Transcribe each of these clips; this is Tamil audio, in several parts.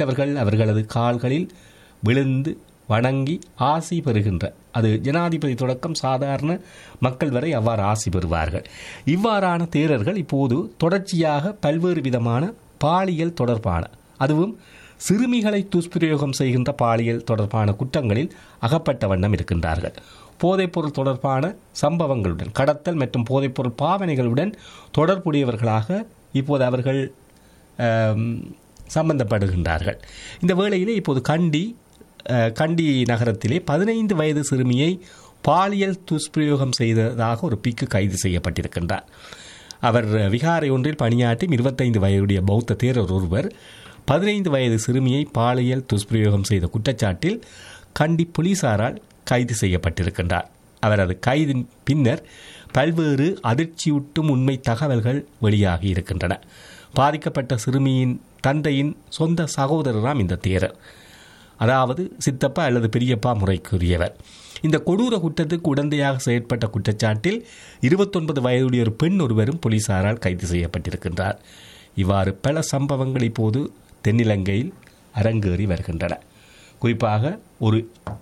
மற்றவர்கள் அவர்களது கால்களில் விழுந்து வணங்கி ஆசி பெறுகின்ற அது ஜனாதிபதி தொடக்கம் சாதாரண மக்கள் வரை அவ்வாறு ஆசி பெறுவார்கள் இவ்வாறான தேரர்கள் இப்போது தொடர்ச்சியாக பல்வேறு விதமான பாலியல் தொடர்பான அதுவும் சிறுமிகளை துஷ்பிரயோகம் செய்கின்ற பாலியல் தொடர்பான குற்றங்களில் அகப்பட்ட வண்ணம் இருக்கின்றார்கள் போதைப்பொருள் தொடர்பான சம்பவங்களுடன் கடத்தல் மற்றும் போதைப்பொருள் பாவனைகளுடன் தொடர்புடையவர்களாக இப்போது அவர்கள் ஆம், சம்பந்தப்படுகின்றார்கள் இந்த வேளையிலே இப்போது கண்டி அஹ், கண்டி நகரத்திலே பதினைந்து வயது சிறுமியை பாலியல் துஷ்பிரயோகம் செய்ததாக ஒரு பிக்கு கைது செய்யப்பட்டிருக்கின்றார் அவர் விகாரை ஒன்றில் பணியாற்றும் இருபத்தைந்து வயதுடைய பௌத்த தேரர் ஒருவர் பதினைந்து வயது சிறுமியை பாலியல் துஷ்பிரயோகம் செய்த குற்றச்சாட்டில் கண்டி போலீசாரால் கைது செய்யப்பட்டிருக்கின்றார் அவரது கைதின் பின்னர் பல்வேறு அதிர்ச்சியூட்டும் உண்மை தகவல்கள் வெளியாகி இருக்கின்றன பாதிக்கப்பட்ட சிறுமியின் தந்தையின் சொந்த சகோதரராம் இந்த தேரர் அதாவது சித்தப்பா அல்லது பெரியப்பா முறைக்குரியவர் இந்த கொடூர குற்றத்துக்கு உடந்தையாக செயற்பட்ட குற்றச்சாட்டில் இருபத்தொன்பது வயதுடைய ஒரு பெண் ஒருவரும் போலீசாரால் கைது செய்யப்பட்டிருக்கின்றார் இவ்வாறு பல சம்பவங்கள் இப்போது தென்னிலங்கையில் அரங்கேறி வருகின்றன குறிப்பாக ஒரு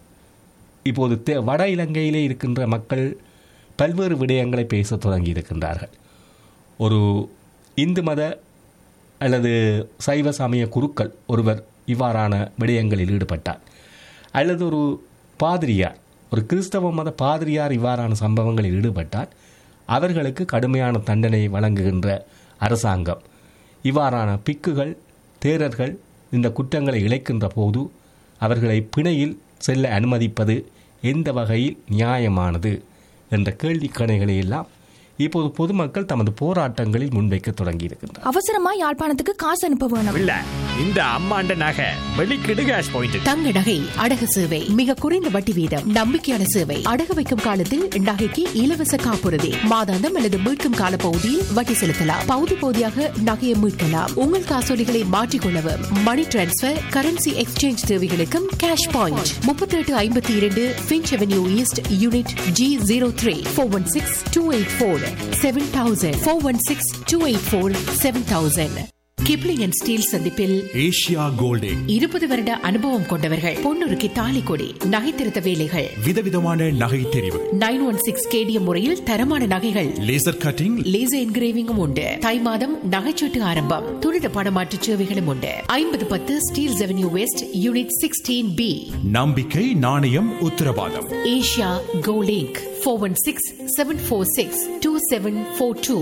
இப்போது தெ- வட இலங்கையிலே இருக்கின்ற மக்கள் பல்வேறு விடயங்களை பேசத் தொடங்கி இருக்கின்றார்கள் ஒரு இந்து மத அல்லது சைவ சமய குருக்கள் ஒருவர் இவ்வாறான விடயங்களில் ஈடுபட்டார் அல்லது ஒரு பாதிரியார் ஒரு கிறிஸ்தவ மத பாதிரியார் இவ்வாறான சம்பவங்களில் ஈடுபட்டால் அவர்களுக்கு கடுமையான தண்டனை வழங்குகின்ற அரசாங்கம் இவ்வாறான பிக்குகள் தேரர்கள் இந்த குற்றங்களை இழைக்கின்ற போது அவர்களை பிணையில் செல்ல அனுமதிப்பது எந்த வகையில் நியாயமானது என்ற கேள்விக்கணைகளை எல்லாம் இப்போது பொதுமக்கள் தமது போராட்டங்களில் முன்வைக்க தொடங்கியிருக்கின்றனர் அவசரமா யாழ்ப்பாணத்துக்கு காசு அனுப்ப வேணும் இல்ல இந்த அம்மாண்ட நகை வெளிக்கிடு கேஷ் பாயிண்ட் தங்க நகை அடகு சேவை மிக குறைந்த வட்டி வீதம் நம்பிக்கையான சேவை அடகு வைக்கும் காலத்தில் நகைக்கு இலவச காப்புறுதி மாதாந்தம் அல்லது மீட்கும் கால பகுதியில் வட்டி செலுத்தலாம் பகுதி பகுதியாக நகையை மீட்கலாம் உங்கள் காசோலிகளை மாற்றிக்கொள்ளவும் மணி டிரான்ஸ்பர் கரன்சி எக்ஸ்சேஞ்ச் தேவைகளுக்கும் கேஷ் பாயிண்ட் முப்பத்தி எட்டு ஐம்பத்தி இரண்டு Finch avenue east unit G zero three four one six two eight four seven thousand four one six two eight four seven thousand Kipling and Steel சந்திப்பில் ஏஷியா கோல்டிங் இருபது வருட அனுபவம் கொண்டவர்கள் பொன்னுருக்கு தாலி கொடி நகை திருத்த வேலைகள் விதவிதமான நகை தெரிவு நைன் ஒன் சிக்ஸ் கேடிஎம் முறையில் தரமான நகைகள் லேசர் கட்டிங் லேசர் என்கிரேவிங்கும் உண்டு தை மாதம் நகைச்சீட்டு ஆரம்பம் துரித படமாற்று சேவைகளும் உண்டு ஐம்பது பத்து Steel avenue west unit sixteen B நம்பிக்கை நாணயம் உத்தரவாதம் Asia golding four one six seven four six two seven four two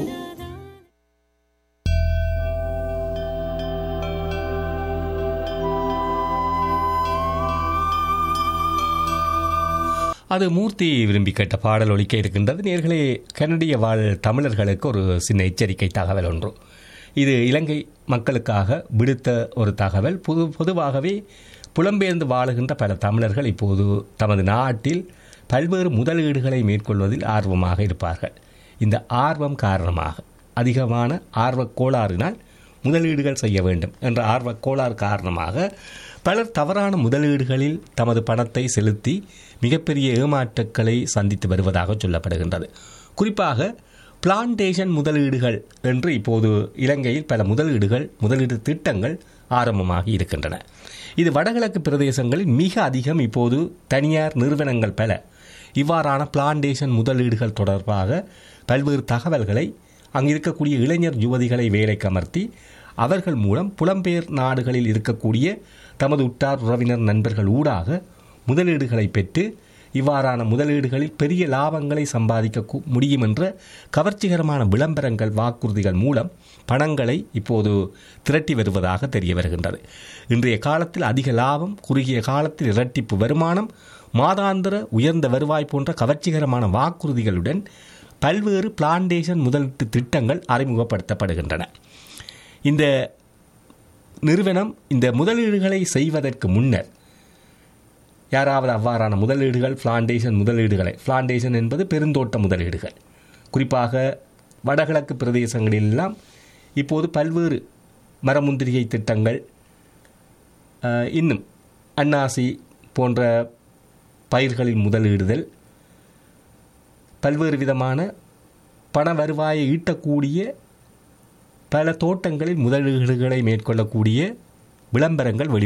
அது மூர்த்தி விரும்பி கேட்ட பாடல் ஒலிக்க இருக்கின்றது நேர்களே கனடிய வாழ் தமிழர்களுக்கு ஒரு சின்ன எச்சரிக்கை தகவல் ஒன்று இது இலங்கை மக்களுக்காக விடுத்த ஒரு தகவல் பொது பொதுவாகவே புலம்பெயர்ந்து வாழுகின்ற பல தமிழர்கள் இப்போது தமது நாட்டில் பல்வேறு முதலீடுகளை மேற்கொள்வதில் ஆர்வமாக இருப்பார்கள் இந்த ஆர்வம் காரணமாக அதிகமான ஆர்வக் கோளாறினால் முதலீடுகள் செய்ய வேண்டும் என்ற ஆர்வக் கோளாறு காரணமாக பலர் தவறான முதலீடுகளில் தமது பணத்தை செலுத்தி மிகப்பெரிய ஏமாற்றங்களை சந்தித்து வருவதாக சொல்லப்படுகின்றது குறிப்பாக பிளான்டேஷன் முதலீடுகள் என்று இப்போது இலங்கையில் பல முதலீடுகள் முதலீடு திட்டங்கள் ஆரம்பமாகி இருக்கின்றன இது வடகிழக்கு பிரதேசங்களில் மிக அதிகம் இப்போது தனியார் நிறுவனங்கள் பல இவ்வாறான பிளான்டேஷன் முதலீடுகள் தொடர்பாக பல்வேறு தகவல்களை அங்கு இருக்கக்கூடிய இளைஞர் யுவதிகளை வேலைக்கு அமர்த்தி அவர்கள் மூலம் புலம்பெயர் நாடுகளில் இருக்கக்கூடிய தமது உற்றார் உறவினர் நண்பர்கள் ஊடாக முதலீடுகளை பெற்று இவ்வாறான முதலீடுகளில் பெரிய லாபங்களை சம்பாதிக்க கு- முடியும் என்ற கவர்ச்சிகரமான விளம்பரங்கள் வாக்குறுதிகள் மூலம் பணங்களை இப்போது திரட்டி வருவதாக தெரிய வருகின்றது இன்றைய காலத்தில் அதிக லாபம் குறுகிய காலத்தில் இரட்டிப்பு வருமானம் மாதாந்திர உயர்ந்த வருவாய் போன்ற கவர்ச்சிகரமான வாக்குறுதிகளுடன் பல்வேறு பிளான்டேஷன் முதலீட்டு திட்டங்கள் அறிமுகப்படுத்தப்படுகின்றன இந்த நிறுவனம் இந்த முதலீடுகளை செய்வதற்கு முன்னர் யாராவது அவ்வாறான முதலீடுகள் பிளான்டேஷன் முதலீடுகளை பிளான்டேஷன் என்பது பெருந்தோட்ட முதலீடுகள் குறிப்பாக வடகிழக்கு பிரதேசங்களிலெல்லாம் இப்போது பல்வேறு மரமுந்திரிகை திட்டங்கள் அஹ், இன்னும் அன்னாசி போன்ற பயிர்களில் முதலீடுதல் பல்வேறு விதமான பண வருவாயை ஈட்டக்கூடிய பல தோட்டங்களில் முதலீடுகளை மேற்கொள்ளக்கூடிய விளம்பரங்கள் வெளி